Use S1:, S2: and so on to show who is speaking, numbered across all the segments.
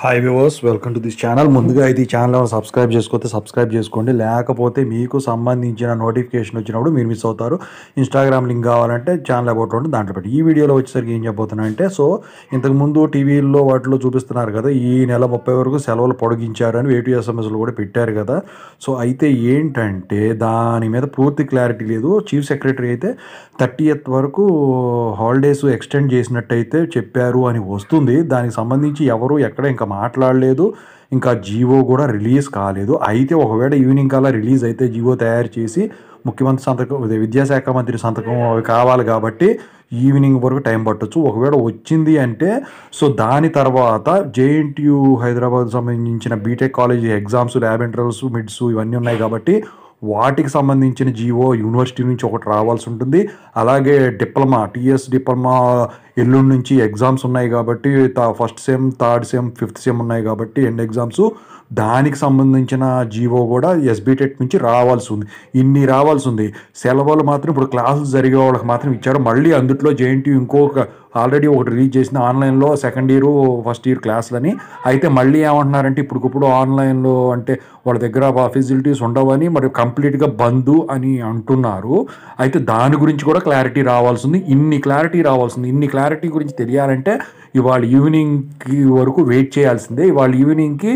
S1: hi viewers welcome to this channel ముందుగా అయితే ఈ ఛానల్ సబ్స్క్రైబ్ చేసుకోతే సబ్స్క్రైబ్ చేసుకోండి లేకపోతే మీకు సంబంధించిన నోటిఫికేషన్ వచ్చినప్పుడు మీరు మిస్ అవుతారు ఇన్స్టాగ్రామ్ లింక్ కావాలంటే ఛానల్ అబౌట్ ఉంటుంది దాంట్లో పెట్టి ఈ వీడియోలో వచ్చేసరికి ఏం చెప్పబోతున్నా అంటే సో ఇంతకుముందు టీవీల్లో వాటిలో చూపిస్తున్నారు కదా ఈ నెల ముప్పై వరకు సెలవులు పొడిగించారని వేటు ఎస్ఎంఎస్లు కూడా పెట్టారు కదా సో అయితే ఏంటంటే దాని మీద పూర్తి క్లారిటీ లేదు చీఫ్ సెక్రటరీ అయితే థర్టీయత్ వరకు హాలిడేస్ ఎక్స్టెండ్ చేసినట్టయితే చెప్పారు అని వస్తుంది దానికి సంబంధించి ఎవరు ఎక్కడ ఇంకా మాట్లాడలేదు ఇంకా జీవో కూడా రిలీజ్ కాలేదు అయితే ఒకవేళ ఈవినింగ్ కల్లా రిలీజ్ అయితే జీవో తయారు చేసి ముఖ్యమంత్రి సంతకం అదే విద్యాశాఖ మంత్రి సంతకం అవి కావాలి కాబట్టి ఈవినింగ్ వరకు టైం పట్టొచ్చు ఒకవేళ వచ్చింది అంటే సో దాని తర్వాత జేఎన్టీయు హైదరాబాద్ సంబంధించిన BTech college exams lab interviews mids ఇవన్నీ ఉన్నాయి కాబట్టి వాటికి సంబంధించిన జీవో యూనివర్సిటీ నుంచి ఒకటి రావాల్సి ఉంటుంది అలాగే డిప్లొమా టీఎస్ డిప్లొమా ఎల్లుండి నుంచి ఎగ్జామ్స్ ఉన్నాయి కాబట్టి first sem third sem fifth sem ఉన్నాయి కాబట్టి ఎండ్ ఎగ్జామ్స్ దానికి సంబంధించిన జీవో కూడా ఎస్బీటెట్ నుంచి రావాల్సి ఉంది ఇన్ని రావాల్సి ఉంది సెలవులు మాత్రం ఇప్పుడు క్లాసులు జరిగే వాళ్ళకి మాత్రం ఇచ్చారు మళ్ళీ అందుట్లో జేఎన్టీ ఇంకొక ఆల్రెడీ ఒకటి రిలీజ్ చేసిన ఆన్లైన్లో సెకండ్ ఇయర్ ఫస్ట్ ఇయర్ క్లాసులని అయితే మళ్ళీ ఏమంటున్నారంటే ఇప్పటికిప్పుడు ఆన్లైన్లో అంటే వాళ్ళ దగ్గర ఫెసిలిటీస్ ఉండవని మరి కంప్లీట్గా బంద్ అని అంటున్నారు అయితే దాని గురించి కూడా క్లారిటీ రావాల్సింది ఇన్ని క్లారిటీ రావాల్సింది ఇన్ని క్లారిటీ గురించి తెలియాలంటే ఇవాళ ఈవినింగ్కి వరకు వెయిట్ చేయాల్సిందే ఇవాళ ఈవినింగ్కి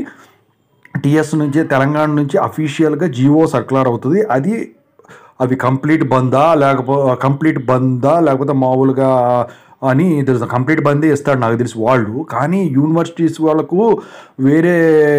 S1: టీఎస్ నుంచి తెలంగాణ నుంచి అఫీషియల్గా జియో సర్క్యులర్ అవుతుంది అది అవి కంప్లీట్ బందా లేకపోతే కంప్లీట్ బందా లేకపోతే మామూలుగా అని తెలుసు కంప్లీట్ బందే ఇస్తాడు నాకు తెలిసి వాళ్ళు కానీ యూనివర్సిటీస్ వాళ్ళకు వేరే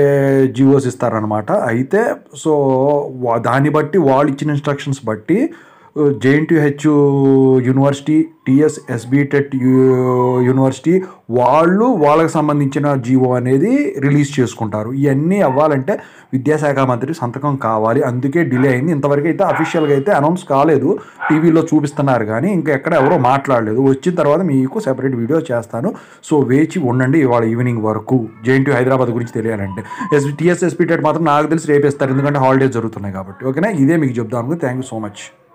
S1: జియోస్ ఇస్తారనమాట అయితే సో వా- దాన్ని బట్టి వాళ్ళు ఇచ్చిన ఇన్స్ట్రక్షన్స్ బట్టి JNTH university TS SBTET university వాళ్ళు వాళ్ళకి సంబంధించిన జీవో అనేది రిలీజ్ చేసుకుంటారు ఇవన్నీ అవ్వాలంటే విద్యాశాఖ మంత్రి సంతకం కావాలి అందుకే డిలే అయింది ఇంతవరకు అయితే అఫీషియల్గా అయితే అనౌన్స్ కాలేదు టీవీలో చూపిస్తున్నారు కానీ ఇంకా ఎక్కడ ఎవరో మాట్లాడలేదు వచ్చిన తర్వాత మీకు సెపరేట్ వీడియో చేస్తాను సో వేచి ఉండండి ఇవాళ ఈవినింగ్ వరకు జేఎన్టీ హైదరాబాద్ గురించి తెలియాలంటే ఎస్ టీఎస్ ఎస్పీటెట్ మాత్రం నాకు తెలిసి రేపేస్తారు ఎందుకంటే హాలిడేస్ జరుగుతున్నాయి కాబట్టి ఓకేనా ఇదే మీకు చెప్దాను థ్యాంక్ యూ సో మచ్